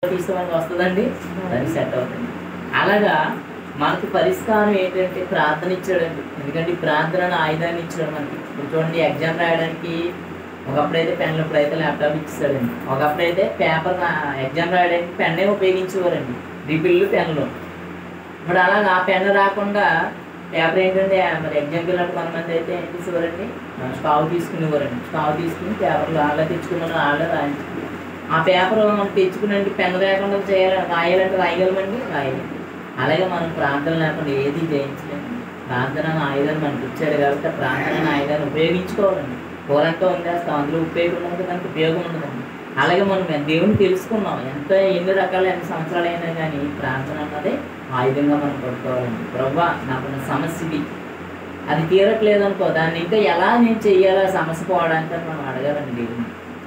తీసుకోవడానికి వస్తుందండి దాన్ని సెట్ అవుతుంది అలాగా మనకి పరిష్కారం ఏంటంటే ప్రార్థన ఇచ్చాడండి ఎందుకంటే ఈ ప్రార్థన అనే ఆయుధాన్ని ఇచ్చాడు మనకి ఇప్పుడు చూడండి ఎగ్జామ్ రాయడానికి ఒకప్పుడైతే పెన్లు ఇప్పుడైతే ల్యాప్టాప్ ఇచ్చాడండి ఒకప్పుడైతే పేపర్ ఎగ్జామ్ రాయడానికి పెన్నే ఉపయోగించేవారండి రిపిల్లు పెన్లు ఇప్పుడు అలాగా ఆ పెన్ రాకుండా పేపర్ ఏంటంటే మరి ఎగ్జామ్కి వెళ్ళినప్పుడు కొంతమంది అయితే ఏం చేసేవారండి స్టావ్ తీసుకునేవారండి స్టావ్ తీసుకుని పేపర్లు వాళ్ళే తెచ్చుకున్నారు వాళ్ళే రాయించుకున్నారు ఆ పేపర్ మనం తెచ్చుకునండి పెన్ లేకుండా చేయాలి రాయాలంటే రాయగలమండి రాయలేము అలాగే మనం ప్రార్థన లేకుండా ఏది జయించలేము ప్రార్థన అనే ఆయుధాన్ని మనకి ఇచ్చాడు కాబట్టి ఆ ప్రార్థన అనే ఆయుధాన్ని ఉపయోగించుకోవాలండి కూరంతా ఉందేస్తాం అందులో ఉపయోగం ఉండదు దానికి ఉపయోగం ఉండదండి అలాగే మనం దేవుని తెలుసుకున్నాం ఎంత ఎన్ని రకాల ఎన్ని సంవత్సరాలు అయినా కానీ ప్రార్థన అన్నది ఆయుధంగా మనం పట్టుకోవాలండి ప్రభా నాకున్న సమస్య ఇది అది తీరట్లేదు అనుకో దాన్ని ఇంకా ఎలా నేను చెయ్యాలా సమస్య పోవడానికి అని మనం అడగాలండి దేవుని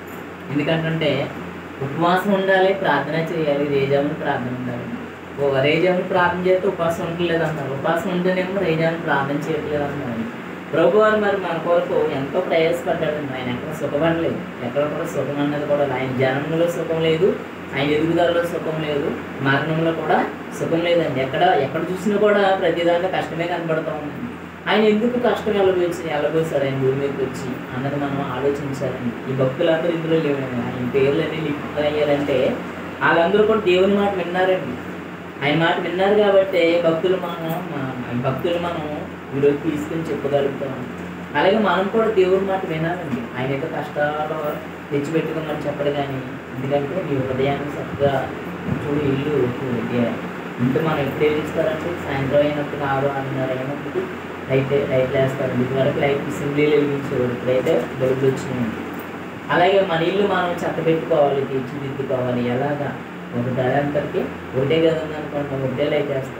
ఎందుకంటే ఉపవాసం ఉండాలి ప్రార్థన చేయాలి రేజాములు ప్రార్థన ఉండాలి ఓ రేజాములు ప్రార్థన చేస్తే ఉపవాసం ఉండలేదు అన్నారు ఉపవాసం ఉంటేనేమో రేజాములు ప్రార్థన చేయట్లేదు అన్నారు ప్రభు వారు మరి మన కొరకు ఎంతో ప్రయాసపడ్డాడండి ఆయన ఎక్కడ సుఖపడలేదు ఎక్కడ కూడా సుఖం అన్నది కూడా లేదు. ఆయన జనంలో సుఖం లేదు ఆయన ఎదుగుదలలో సుఖం లేదు మరణంలో కూడా సుఖం లేదండి ఎక్కడ ఎక్కడ చూసినా కూడా ప్రతి దాంట్లో కష్టమే కనబడుతూ ఉందండి ఆయన ఎందుకు కష్టం ఎలబోసి ఎలబోసాడు ఆయన భూమి మీదకి వచ్చి అన్నది మనం ఆలోచించాలండి ఈ భక్తులందరూ ఇందులో లేవండి ఆయన పేర్లు అన్ని లిఖితం అయ్యారంటే వాళ్ళందరూ కూడా దేవుని మాట విన్నారండి ఆయన మాట విన్నారు కాబట్టి భక్తులు మనం మన- భక్తులు మనం ఈరోజు తీసుకుని చెప్పగలుగుతాం అలాగే మనం కూడా దేవుని మాట వినాలండి ఆయన యొక్క కష్టాలు తెచ్చిపెట్టుకోమని చెప్పడు కానీ ఎందుకంటే నీ హృదయాన్ని చక్కగా చూడు ఇల్లు చూడు, ఏ- ఇంటి మనం ఎప్పుడు వెలిగిస్తారంటే సాయంత్రం అయినప్పుడు ఆరు ఆరున్నర అయినప్పుడు లైట్ లైట్లు వేస్తారండి ఇదివరకు లైట్ సింగిల్ వెలిగించేవాడు ఇప్పుడైతే బల్బులు వచ్చినాయి అలాగే మన ఇల్లు మనం చెత్త పెట్టుకోవాలి తీర్చిదిద్దుకోవాలి ఎలాగా ఒక తరంతరికి ఒకటే గది ఉందనుకోండి ఒకటే లైట్ వేస్తాం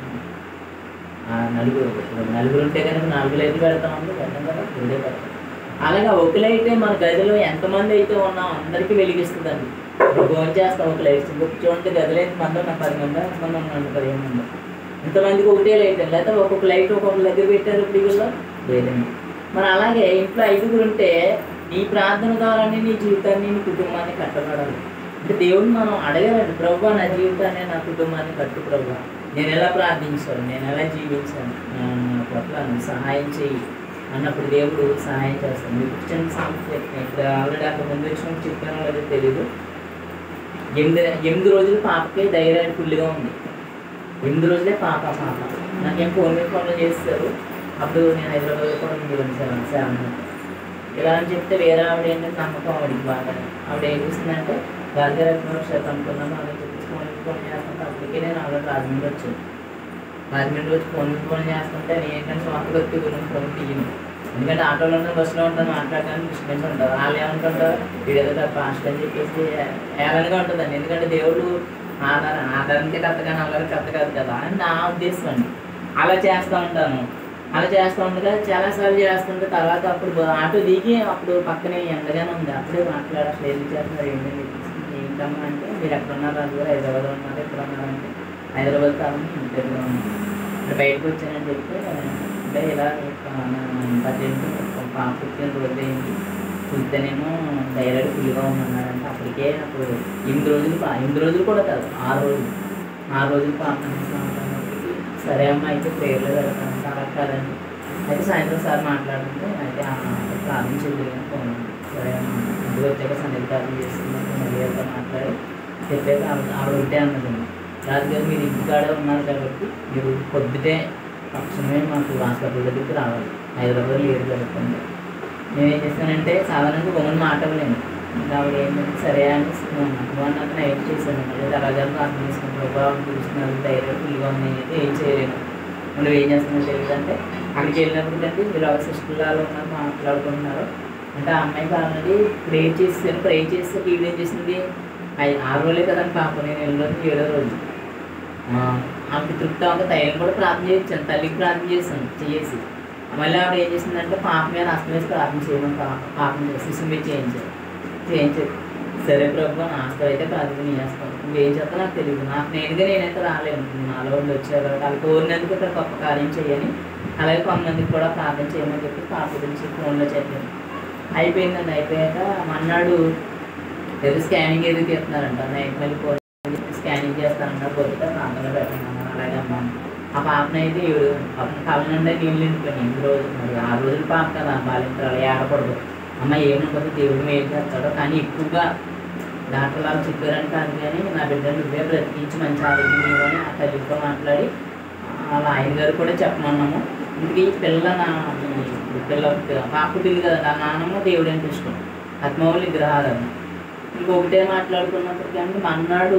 ఆ నలుగురు ఇప్పుడు నలుగురు ఉంటే కనుక నాలుగు లైట్లు పెడతామండి పెట్టం కదా ఒకటే పెడతాం అలాగే ఒక లైటే మన గదిలో ఎంతమంది అయితే ఉన్నాం అందరికీ వెలిగిస్తుందండి ఇప్పుడు ఫోన్ చేస్తాం ఒక లైట్ ఇప్పుడు చూడండి గదిలో ఎంతమంది ఉన్నా పది మంది ఎంతమంది ఉన్నాను పదిహేను మంది ఇంతమందికి ఒకటే లైట్ అండి లేకపోతే ఒక్కొక్క లైట్ ఒక్కొక్క దగ్గర పెట్టారు ఇప్పుడు వీళ్ళు లేదండి మరి అలాగే ఇంట్లో ఐదుగురు ఉంటే నీ ప్రార్థన ద్వారానే నీ జీవితాన్ని నీ కుటుంబాన్ని కట్టబడాలి అంటే దేవుడిని మనం అడగాలండి ప్రభు నా జీవితాన్ని నా కుటుంబాన్ని కట్టు ప్రభు నేను ఎలా ప్రార్థించాను నేను ఎలా జీవించాను నా నా పట్ల నువ్వు సహాయం చేయి అన్నప్పుడు దేవుడు సహాయం చేస్తాడు మీకు చిన్న సమస్య చెప్తాను ఇప్పుడు ఆల్రెడీ అక్కడ ముందు వచ్చినప్పుడు చెప్పానో లేదో తెలియదు ఎనిమిది ఎనిమిది రోజులు పాపకి ధైర్యాన్ని ఫుల్గా ఉంది ఎనిమిది రోజులే పాప పాప నాకేం ఫోన్ మీద ఫోన్లు చేస్తారు అప్పుడు నేను హైదరాబాద్లో కూడా ఉంది సెవెన్ సెవెన్ ఇలా అని చెప్తే వేరే ఆవిడ ఏంటంటే నమ్మకం ఆవిడకి బాగా ఆవిడ ఏం చేస్తుందంటే గాలిగారు ఎక్కడ ఒకసారి అనుకున్నాను అలా చెప్పేసి ఫోన్ మీద ఫోన్ చేస్తుంటే అప్పటికే నేను ఆల్రెడీ రాజమండ్రి వచ్చాను రాజమండ్రి వచ్చి ఫోన్ మీద ఫోన్ చేస్తుంటే నేను ఏంటంటే స్వామి వ్యక్తి గురించి ఫోన్ తీయను ఎందుకంటే ఆటోలో ఉంటాను బస్సులో ఉంటాను మాట్లాడడానికి డిస్టెన్స్ ఉంటుంది వాళ్ళు ఏమనుకుంటారు వీడేదో ఫాస్ట్ అని చెప్పేసి ఏలనగా ఉంటుందండి ఎందుకంటే దేవుడు ఆధారం ఆధారానికి కథ కానీ అలాగే కథ కాదు కదా అని నా ఉద్దేశం అండి అలా చేస్తూ ఉంటాను అలా చేస్తూ ఉండగా చాలాసార్లు చేస్తుంటే తర్వాత అప్పుడు ఆటో దిగి అప్పుడు పక్కనే ఎండగానే ఉంది అప్పుడే మాట్లాడు అసలు ఏం చేస్తున్నారు ఏంటని చెప్పేసి ఏంటమ్మా అంటే మీరు ఎక్కడ ఉన్నారు అది కూడా హైదరాబాద్ ఉన్నారు ఎక్కడ ఉన్నారంటే హైదరాబాద్ కావాలి ఇంటర్లో ఉన్నాను అంటే బయటకు వచ్చానని చెప్తే అంటే ఇలా పద్దెనిమిది పాప పుట్టిన రోజు అయింది చూస్తేనేమో థైరాయిడ్ ఫుల్గా ఉందన్నారంటే అప్పటికే అప్పుడు ఎనిమిది రోజులు పా- ఎనిమిది రోజులు కూడా కాదు ఆరు రోజులు ఆరు రోజులు పాప సరే అమ్మ అయితే ప్రేయర్లో పెడతాను అలా కాదండి అయితే సాయంత్రం సార్ మాట్లాడుతుంటే అయితే ఆ ప్రార్థన చేయలేదు ఫోన్ సరే అమ్మ ఇంటికి వచ్చాక సన్నిధి ప్రార్థన చేసుకున్నాను మర్యాదతో మాట్లాడి చెప్పాక ఆవిడ ఆవిడ ఒకటే అన్నదండి రాజుగారు మీరు ఇంటికాడే ఉన్నారు కాబట్టి మీరు పొద్దుటే తక్షణమే మాకు హాస్పిటల్ దగ్గరికి రావాలి హైదరాబాద్ లేదు జరుగుతుంది నేను ఏం చేశానంటే సాధారణంగా గమని మాట్లాడలేను ఇంకా ఆవిడ ఏంటంటే సరే అని వన్ అతను ఏం చేశాను మళ్ళీ తరగారు ప్రార్థన చేసుకుని ప్రభావం చూస్తున్నారు ధైర్యం ఫుల్గా ఉంది అయితే ఏం చేయలేను మనం ఏం చేస్తున్నావు తెలియదంటే అక్కడికి వెళ్ళినప్పుడు కంటే మీరు ఒక సిస్టర్లాలో ఉన్నారు మాట్లాడుకుంటున్నారు అంటే ఆ అమ్మాయికి ఆల్రెడీ ప్రే చేసాను ప్రే చేస్తే ఈవిడ ఏం చేసింది ఐ- ఆరు రోజులే కదండి పాప నేను ఎన్ని రోజు ఏడో రోజు ఆ, ఆమెకి తృప్తి అవ్వక తైలం కూడా ప్రార్థన చేయించాను తల్లికి ప్రార్థన చేశాను చేసి మళ్ళీ ఆవిడ ఏం చేసిందంటే పాప మీద అస్తం వేసి ప్రార్థన చేయమని పాప పాపం చేసి శిశువు మీద చేయించారు చేయించారు సరే ప్రభు నా ఆస్తం అయితే ప్రార్థన నీ చేస్తాను నువ్వేం చేస్తా నాకు తెలియదు నాకు నేనుగా నేనైతే రాలేను నాలో వాళ్ళు వచ్చారు కాబట్టి వాళ్ళు కోరినందుకు ఇక్కడ గొప్ప కార్యం చేయని అలాగే కొంతమందికి కూడా ప్రార్థన చేయమని చెప్పి పాప గురించి ఫోన్లో చెప్పాను అయిపోయిందండి అయిపోయాక మన్నాడు ఏదో స్కానింగ్ ఏదో తీస్తున్నారంట నైట్ మళ్ళీ ఫోన్ స్కానింగ్ స్కానింగ్ చేస్తానన్నారు కొద్దిగా ప్రాంతంలో పెట్టండి అన్నారు అలాగే అమ్మా ఆ పాపను అయితే ఈవిడ పాపం కళ్ళ నుండి నీళ్ళు నిండిపోయినాయి ఈ రోజు మరి ఆ రోజుల పాప కదా బాలింతరాలు ఏడకూడదు అమ్మ ఏమనుకోదు దేవుడు మేలు చేస్తాడు కానీ ఎక్కువగా డాక్టర్ వాళ్ళు చెప్పారని కాదు కానీ నా బిడ్డను నువ్వే బ్రతికించి మంచి ఆరోగ్యం ఇవ్వని ఆ తల్లితో మాట్లాడి వాళ్ళ ఆయన గారు కూడా చెప్పమన్నాము ఇంటికి ఈ పిల్ల నా ఈ పిల్ల పాప పుట్టింది కదా నా నాన్నమ్మ దేవుడు అంటే ఇష్టం ఆత్మవల్లి విగ్రహాలను ఇంకొకటే మాట్లాడుకున్నప్పటికీ అంటే మన్నాడు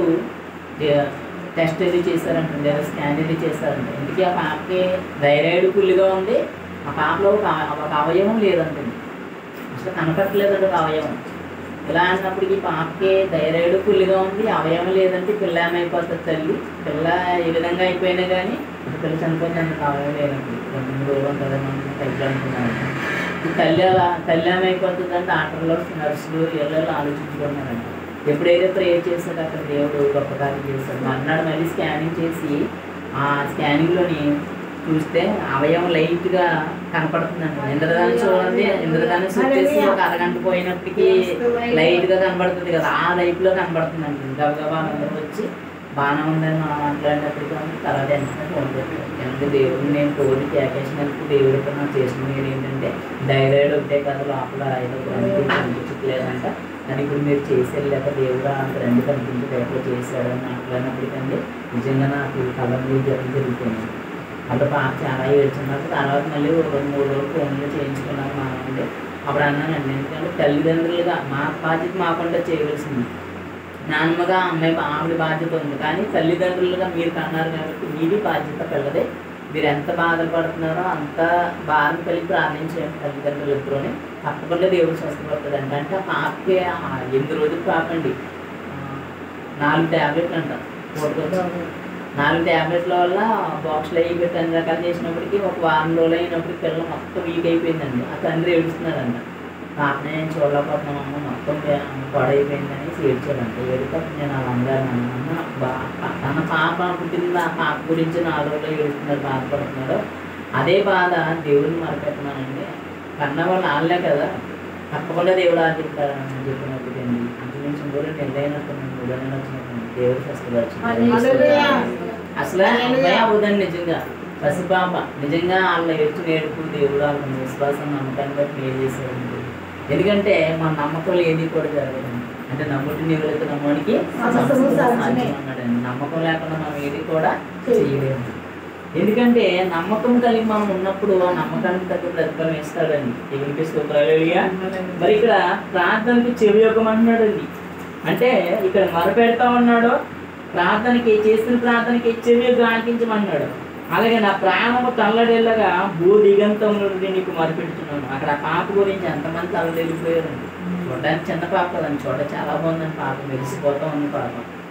టెస్ట్ అది చేశారంట లేదా స్కాన్ అది చేశారంట ఇందుకే ఆ పాపకి థైరాయిడ్ ఫుల్గా ఉంది ఆ పాపలో ఒక ఒక అవయవం లేదంటుంది అసలు కనపట్టలేదంట ఒక అవయవం ఇలా అన్నప్పటికీ పాపకి థైరాయిడ్ ఫుల్గా ఉంది అవయవం లేదంటే పిల్ల ఏమైపోతుంది తల్లి పిల్ల ఏ విధంగా అయిపోయినా కానీ పిల్ల చనిపోతే అంత అవయవం లేదండి రెండు మూడు రోజులు ఉంటుంది మనం తగ్గి అనుకున్నాను ఈ తల్లి అలా తల్లి ఏమైపోతుంది అంటే డాక్టర్లు నర్సులు వీళ్ళు ఆలోచించుకున్నారంట ఎప్పుడైతే ప్రేయర్ చేశాడు అక్కడ దేవుడు గొప్ప కార్యం చేశాడు మర్నాడు మళ్ళీ స్కానింగ్ చేసి ఆ స్కానింగ్లోని చూస్తే అవయవం లైట్గా కనపడుతుందండి ఇంద్రధనుసు చూడండి ఇంద్రధనుసు వచ్చేసి ఒక అరగంట పోయినప్పటికీ లైట్గా కనబడుతుంది కదా ఆ లైట్లో కనబడుతుందండి గబగబా అందరూ వచ్చి బాగానే ఉందని మనం మాట్లాడినప్పటికీ ఉంది తర్వాత వెంటనే ఫోన్ పెట్టారు ఎందుకంటే దేవుడు నేను కోరి కేకేసినందుకు దేవుడు ఇక్కడ నాకు చేసిన మీరు ఏంటంటే థైరాయిడ్ ఒకటే కదా లోపల ఏదో గ్రంథి కనిపించట్లేదంట కానీ ఇప్పుడు మీరు చేసేది లేక దేవుడు ఆ గ్రంథి కనిపించి ఎక్కడ చేశాడు అని మాట్లాడినప్పటికండి నిజంగా నాకు కళ్ళ మీద జరుగుతుంది జరుగుతుంది అప్పుడు పాప చాలా ఏడ్చున్నారు తర్వాత మళ్ళీ ఒక రెండు మూడు రోజులు ఫోన్లో చేయించుకున్నాను మా అంటే అప్పుడు అన్నానండి ఎందుకంటే తల్లిదండ్రులుగా మా బాధ్యత మాకుండా చేయవలసింది నాన్నమ్మగా అమ్మాయి ఆవిడ బాధ్యత ఉంది కానీ తల్లిదండ్రులుగా మీరు కన్నారు కాబట్టి మీది బాధ్యత పిల్లదే మీరు ఎంత బాధపడుతున్నారో అంత భారం కలిగి ప్రార్థించేయండి తల్లిదండ్రులు ఇద్దరుని తప్పకుండా దేవుడు స్వస్థపడతాడు అంటే అంటే ఆ పాపకి ఆ ఎనిమిది రోజులు పాపండి ఆ, నాలుగు ట్యాబ్లెట్లు అంట పూటకొచ్చి నాలుగు ట్యాబ్లెట్ల వల్ల బాక్స్లో అయ్యి పెట్టి అన్ని రకాలు చేసినప్పటికీ ఒక వారం రోజులు అయినప్పటికీ పిల్లలు మొత్తం వీక్ అయిపోయిందండి ఆ తండ్రి ఏడుస్తున్నాడంట పాపనే నేను చూడలేకపోతున్నాం అమ్మ మొత్తం పాడైపోయిందని ఏడ్చాడంట ఏడితే నేను అలా అన్నాను అన్న బా తన పాప పుట్టింది ఆ పాప గురించి నాలుగు రోజులు ఏడుస్తున్నాడు బాధపడుతున్నాడు అదే బాధ దేవుడిని మరపెట్టున్నానండి కన్న వాళ్ళు ఆడలే కదా తప్పకుండా దేవుడు ఆర్థిస్తారని చెప్పినప్పుడు అండి అందు నుంచి కూడా నెల్లైనట్టు మూడో నెల వచ్చినట్టు దేవుడు హల్లెలూయా. స్వస్థపరిచింది అసలు అమ్మాయి అవుదండి నిజంగా పసిపాప నిజంగా వాళ్ళ ఎత్తు నేర్పు దేవుడు వాళ్ళ విశ్వాసం నమ్మకాన్ని బట్టి మేలు చేసేవాడు ఎందుకంటే మన నమ్మకంలో ఏది కూడా జరగదు అంటే నమ్ముటి నీవులైతే నమ్మడానికి సమస్తము సాధ్యమే. అన్నాడండి నమ్మకం లేకుండా మనం ఏది కూడా చేయలేము ఎందుకంటే నమ్మకం కలిగి మనం ఉన్నప్పుడు ఆ నమ్మకానికి తగ్గ ప్రతిఫలం ఇస్తాడండి దేవునికి స్తోత్రాలేలుగా మరి ఇక్కడ ప్రార్థనకి చెవి అంటున్నాడండి అంటే ఇక్కడ మొరపెడతా ఉన్నాడు ప్రార్థనకి చేసిన ప్రార్థనకి చెవి ఆలకించమన్నాడు అలాగే నా ప్రాణము తల్లడేళ్ళగా భూ దిగంతంలో నుండి నీకు మొరపెడుతున్నాను అక్కడ ఆ పాప గురించి ఎంతమంది తల్లడెళ్ళిపోయారండి చూడడానికి చిన్న పాప కదండి చూడ చాలా బాగుందండి పాప మెరిసిపోతా ఉంది పాప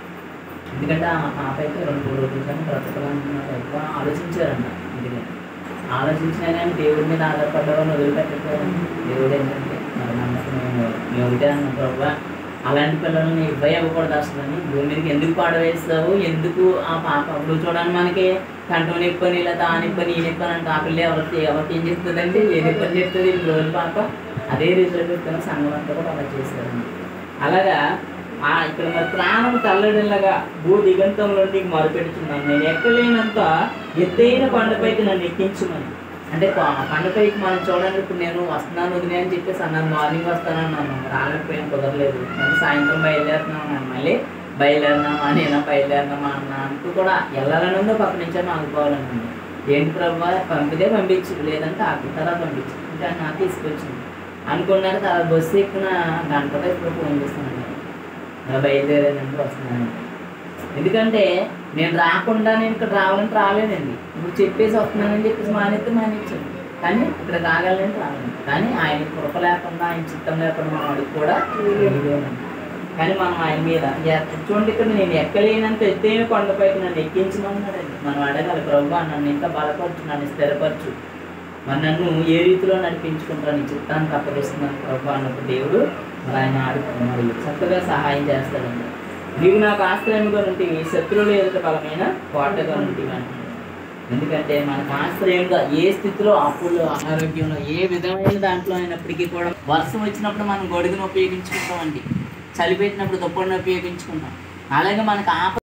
ఎందుకంటే ఆ పాప అయితే రెండు మూడు రోజులు కానీ బ్రతకాలనుకున్నారు ఎక్కువ ఆలోచించారంట ఇంటికి ఆలోచించినా కానీ దేవుడి మీద ఆధారపడ్డ వాళ్ళు వదిలిపెట్టకపోయారండి దేవుడు ఏంటంటే మరి నమ్మకం మేము మేము ఒకటే అన్నాం ప్రభావ అలాంటి పిల్లల్ని ఇవ్వ ఇవ్వకూడదు అసలు అని భూమి మీదకి ఎందుకు పాడవేస్తావు ఎందుకు ఆ పాప ఇప్పుడు చూడండి మనకి కంటో నిప్పని ఇలా తా నిప్పని ఈ నిప్పని అంటే ఆ పిల్ల ఎవరికి ఎవరికి ఏం చెప్తుందండి ఏ నిప్పని చెప్తుంది ఈ రోజు పాప అదే రీతిలో చెప్తున్న సంఘం అంతా కూడా అలా చేశారండి అలాగా ఆ ఇక్కడ మరి ప్రాణం తల్లడిల్లగా భూ దిగంతంలో నీకు మొరపెడుతున్నాను నేను ఎక్కలేనంత ఎత్తైన కొండపైకి నన్ను ఎక్కించుమని అంటే కొ- కొండపైకి మనం చూడండి ఇప్పుడు నేను వస్తున్నాను వదిలే అని చెప్పేసి అన్నాను మార్నింగ్ వస్తానన్నాను రాలేకపోయాను కుదరలేదు మళ్ళీ సాయంత్రం బయలుదేరుతున్నాను అన్నాను మళ్ళీ బయలుదేరినామా నేనా బయలుదేరినామా అన్న అంటూ కూడా వెళ్ళాలని ఉందో పక్క నుంచి అనుకోవాలని ఉంది ఏంటి ప్రభావ పంపితే పంపించు లేదంటే ఆకి తర్వాత పంపించు ఇంకా నాకు తీసుకొచ్చింది అనుకున్నాక తర్వాత బస్సు ఎక్కిన గంటలో ఇప్పుడు ఫోన్ చేస్తున్నాను ఇలా బయలుదేరానంటే వస్తున్నాను ఎందుకంటే నేను రాకుండా నేను ఇక్కడ రావాలంటే రాలేనండి ఇప్పుడు చెప్పేసి వస్తున్నానని చెప్పేసి మానేస్తే మానేచ్చాను కానీ ఇక్కడ రాగలని రాలేను కానీ ఆయన కృప లేకుండా ఆయన చిత్తం లేకుండా మనం అడుగు కూడా వేయలేమండి. కానీ మనం ఆయన మీద ఎక్క- చూడండి ఇక్కడ నేను ఎక్కలేనంత ఎత్తైన కొండపైకి నన్ను ఎక్కించమన్నాడండి మనం అడగాలి ప్రభు నన్ను ఇంకా బలపరచు నన్ను స్థిరపరచు మరి నన్ను ఏ రీతిలో నడిపించుకుంటాను నీ చిత్తానికి అప్పగిస్తున్నాను ప్రభు అన్నప్పుడు దేవుడు మరి ఆయన ఆడుకున్నాడు మరి చక్కగా సహాయం చేస్తాడండి నీవు నాకు ఆశ్రయంగా ఉంటే శత్రువులు ఎదుట బలమైన కోటగా ఉంటుంది అంటున్నాడు ఎందుకంటే మనకు ఆశ్రయంగా ఏ స్థితిలో అప్పుల్లో అనారోగ్యంలో ఏ విధమైన దాంట్లో అయినప్పటికీ కూడా వర్షం వచ్చినప్పుడు మనం గొడుగును ఉపయోగించుకుంటామండి చలి పెట్టినప్పుడు దుప్పటిని ఉపయోగించుకుంటాం అలాగే మనకు ఆప